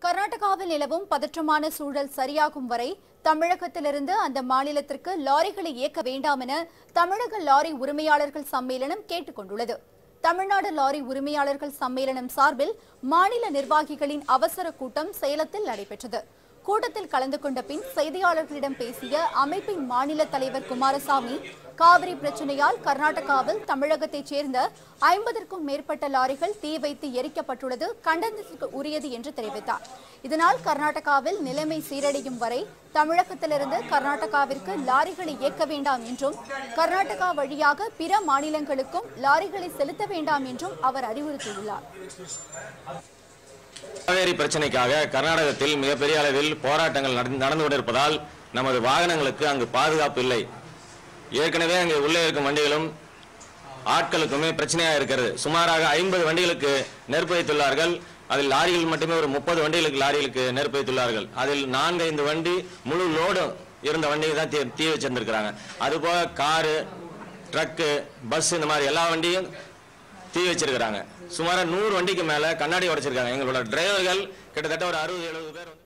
கர்நாடகாவில் நிலவும் பதற்றமான சூழல் சரியாகும் வரை தமிழகத்திலிருந்து அந்த மாநிலத்திற்கு லாரிகளை இயக்க வேண்டாம் என தமிழக லாரி உரிமையாளர்கள் சம்மேளனம் கேட்டுக் கொண்டுள்ளது தமிழ்நாடு லாரி உரிமையாளர்கள் சம்மேளனம் சார்பில் மாநில நிர்வாகிகளின் அவசர கூட்டம் சேலத்தில் நடைபெற்றது கூட்டத்தில் கலந்து கொண்ட பின் செய்தியாளர்களிடம் பேசிய அமைப்பின் மாநில தலைவர் குமாரசாமி காவிரி பிரச்சனையால் கர்நாடகாவில் தமிழகத்தைச் சேர்ந்த ஐம்பதற்கும் மேற்பட்ட லாரிகள் தீ வைத்து எரிக்கப்பட்டுள்ளது கண்டனத்திற்கு உரியது என்று தெரிவித்தார் இதனால் கர்நாடகாவில் நிலைமை சீரடையும் வரை தமிழகத்திலிருந்து கர்நாடகாவிற்கு லாரிகளை இயக்க வேண்டாம் என்றும் கர்நாடகா வழியாக பிற மாநிலங்களுக்கும் லாரிகளை செலுத்த வேண்டாம் என்றும் அவர் அறிவுறுத்தியுள்ளார் காவேரி பிரச்சனைக்காக கர்நாடகத்தில் மிகப்பெரிய அளவில் போராட்டங்கள் நடந்து நடந்து கொண்டிருப்பதால் நமது வாகனங்களுக்கு அங்கு பாதுகாப்பு இல்லை ஏற்கனவே அங்கே உள்ளே இருக்கும் வண்டிகளும் ஆட்களுக்குமே பிரச்சனையாக இருக்கிறது சுமாராக ஐம்பது வண்டிகளுக்கு நெருப்பு வைத்துள்ளார்கள் அதில் லாரிகள் மட்டுமே ஒரு முப்பது வண்டிகளுக்கு லாரிகளுக்கு நெருப்பு வைத்துள்ளார்கள் அதில் நான்கு ஐந்து வண்டி முழு லோடும் இருந்த வண்டியை தான் தீ தீ வச்சிருந்திருக்கிறாங்க அதுபோக காரு ட்ரக்கு பஸ் இந்த மாதிரி எல்லா வண்டியும் தீ வச்சிருக்கிறாங்க சுமார் நூறு வண்டிக்கு மேல கண்ணாடி உடைச்சிருக்காங்க எங்களோட டிரைவர்கள் கிட்டத்தட்ட ஒரு அறுபது எழுபது பேர் வந்து